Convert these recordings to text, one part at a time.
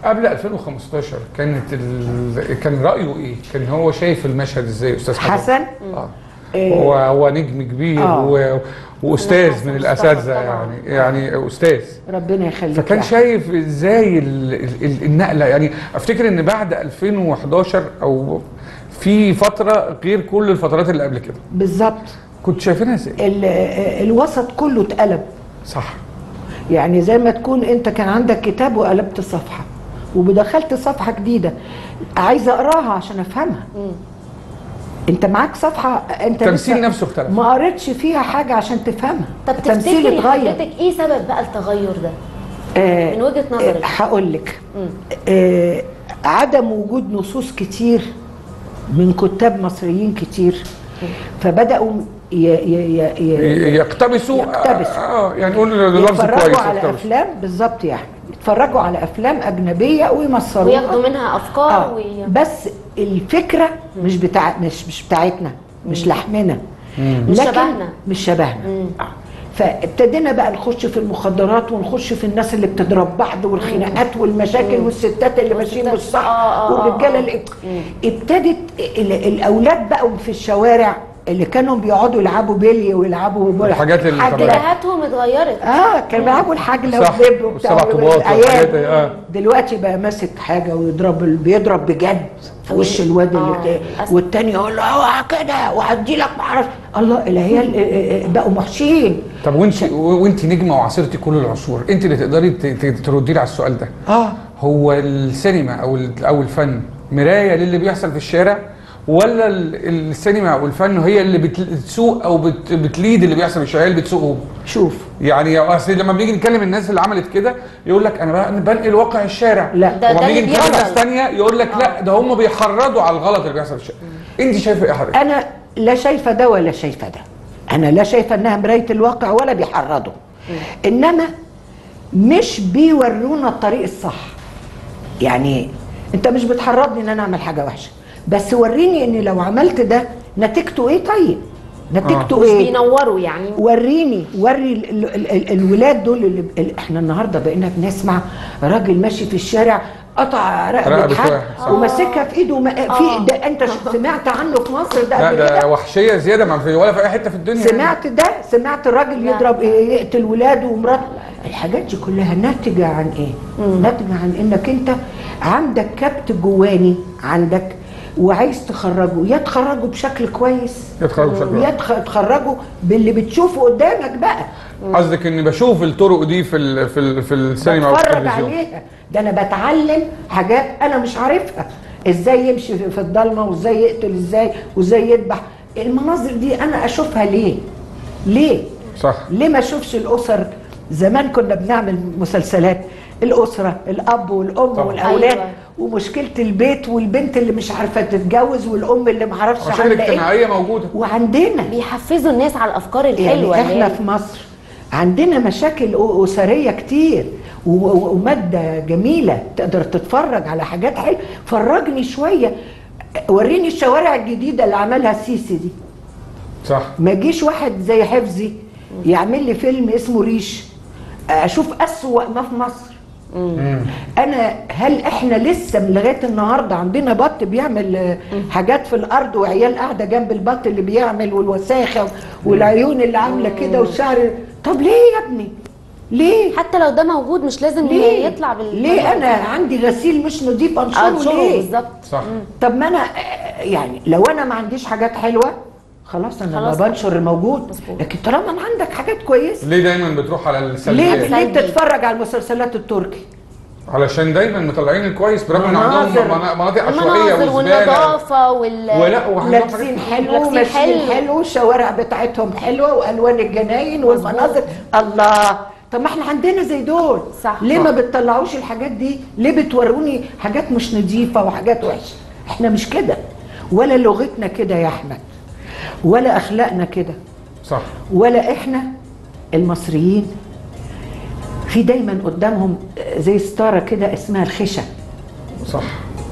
قبل 2015 كانت ال... كان رايه ايه؟ كان هو شايف المشهد ازاي استاذ حسن؟ حسن اه إيه. هو هو نجم كبير آه. و... واستاذ من مصطفى الاساتذه طبعاً. يعني يعني استاذ ربنا يخليك فكان يا شايف ازاي ال... ال... النقله يعني افتكر ان بعد 2011 او في فتره غير كل الفترات اللي قبل كده بالظبط كنت شايفينها ازاي؟ ال- آه، الوسط كله اتقلب صح يعني زي ما تكون انت كان عندك كتاب وقلبت صفحه ودخلت صفحه جديده عايزه اقراها عشان افهمها انت معاك صفحه انت التمثيل لسه نفسه اختلف. ما قريتش فيها حاجه عشان تفهمها طب التمثيل تفتكري اتغير حضرتك ايه سبب بقى التغير ده آه، من وجهة نظرك؟ آه، هقول لك آه، عدم وجود نصوص كتير من كتاب مصريين كتير فبداوا ي- ي- ي- ي- يقتبسوا يقتبسوا. اه يعني نقول لفظ يتفرجوا كويس على يقتبسوا. افلام بالظبط يعني يتفرجوا على افلام اجنبيه ويمصروها وياخدوا منها افكار آه. وي... بس الفكره مش بتاع مش مش بتاعتنا مش لحمنا مش لكن شبهنا. مش شبهنا آه. فابتدينا بقى نخش في المخدرات ونخش في الناس اللي بتضرب بعض والخناقات والمشاكل والستات اللي ماشيين مش والستات. صح آه، آه، والرجاله آه. اللي ابتدت ال- الاولاد بقوا في الشوارع اللي كانوا بيقعدوا يلعبوا بيلي ويلعبوا بول- الحاجات اللي حاجة. طبعاً. اتجاهاتهم اتغيرت اه كانوا بيلعبوا الحجله صح. والدب وبتاع والسبع طوبات والحاجات دي، آه. دلوقتي بقى ماسك حاجه ويضرب ال- بيضرب بجد في وش الواد اللي آه، بت- للأسف. والتاني يقول له اوعى كده وهدي لك معرفش الله العيال آه، آه، بقوا محشين طب وانت وانت نجمه وعاصرتي كل العصور انت اللي تقدري ت- ت- تردي لي على السؤال ده اه هو السينما او ال- او الفن مرايه للي بيحصل في الشارع ولا ال- السينما او الفن هي اللي بت- بتسوق او بت- بتليد اللي بيحصل في الشارع هي اللي بتسوقهم شوف يعني اصل لما بنيجي نكلم الناس اللي عملت كده يقول لك انا بقى- بنقل واقع الشارع لا. ده- وما ده بنيجي اللي نكلم ناس بيحصل. ثانيه يقول لك لا ده هم بيحرضوا على الغلط اللي بيحصل في الشارع انت شايفه ايه يا حضرتك؟ انا لا شايفه ده ولا شايفه ده انا لا شايفه انها مرايه الواقع ولا بيحرضوا انما مش بيورونا الطريق الصح يعني انت مش بتحرضني ان انا اعمل حاجه وحشه بس وريني ان لو عملت ده نتيجته ايه طيب نتيجته مش ايه بينوروا يعني وريني وري ال ال ال ال الولاد دول اللي ال احنا النهارده بقينا بنسمع راجل ماشي في الشارع قطع رقبه رقبة حد واحد، صح. وماسكها في ايده وما- آه. في ده انت ش- سمعت عنه في مصر ده لا قبل ده كده وحشيه زياده ما في ولا في اي حته في الدنيا سمعت ده سمعت الراجل لا. يضرب إيه، يقتل ولاده ومراته الحاجات دي كلها ناتجه عن ايه ناتجه عن انك انت عندك كبت جواني عندك وعايز تخرجه يا تخرجه بشكل كويس يتخرجوا بشكل يا تخ- تخرجه باللي بتشوفه قدامك بقى قصدك اني بشوف الطرق دي في ال في ال في السينما بتفرج والتلفزيون عليها ده انا بتعلم حاجات انا مش عارفها ازاي يمشي في في الضلمه وازاي يقتل ازاي وازاي يذبح المناظر دي انا اشوفها ليه ليه صح ليه ما اشوفش الاسر زمان كنا بنعمل مسلسلات الاسره الاب والام طبعا. والاولاد أيوة. ومشكله البيت والبنت اللي مش عارفه تتجوز والام اللي ما عارفش عشان عامله ايه الاجتماعيه موجوده وعندنا بيحفزوا الناس على الافكار الحلوه يعني اللي احنا هي- في مصر عندنا مشاكل أ- اسريه كتير و- و- وماده جميله تقدر تتفرج على حاجات حلوه فرجني شويه وريني الشوارع الجديده اللي عملها السيسي دي صح ما يجيش واحد زي حفظي يعمل لي فيلم اسمه ريش اشوف اسوأ ما في مصر انا هل احنا لسه من لغايه النهارده عندنا بط بيعمل آه، حاجات في الارض وعيال قاعده جنب البط اللي بيعمل والوساخه والعيون اللي عامله كده والشعر طب ليه يا ابني ليه حتى لو ده موجود مش لازم ليه يطلع بال ليه انا عندي غسيل مش نضيف انشره انشره ليه بالظبط صح طب ما انا آه، يعني لو انا ما عنديش حاجات حلوه خلاص انا خلاص. ما بنشر الموجود مظبوط. لكن طالما ما عندك حاجات كويسه ليه دايما بتروح على ليه السلبيات ليه سلبي. بتتفرج على المسلسلات التركي علشان دايما مطلعين الكويس برغم ان عندهم مناظر. منا- مناطق عشوائيه المناظر وزباله والنظافه وال ولا وعندهم لابسين حاجات- حلو لابسين وماشيين حلو. حلو الشوارع بتاعتهم حلوه والوان الجناين والمناظر الله طب ما احنا عندنا زي دول صح. ليه صح. ما بتطلعوش الحاجات دي ليه بتوروني حاجات مش نظيفه وحاجات وحشه احنا مش كده ولا لغتنا كده يا احمد ولا اخلاقنا كده صح ولا احنا المصريين في دايما قدامهم زي ستاره كده اسمها الخشة صح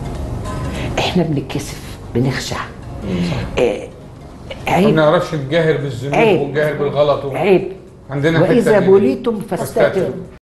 احنا بنتكسف بنخشع آه، ما عيب بنعرفش نجاهر بالذنوب عيب. ونجاهر بالغلط و... عيب عندنا حتة واذا دي. بوليتم فاستتروا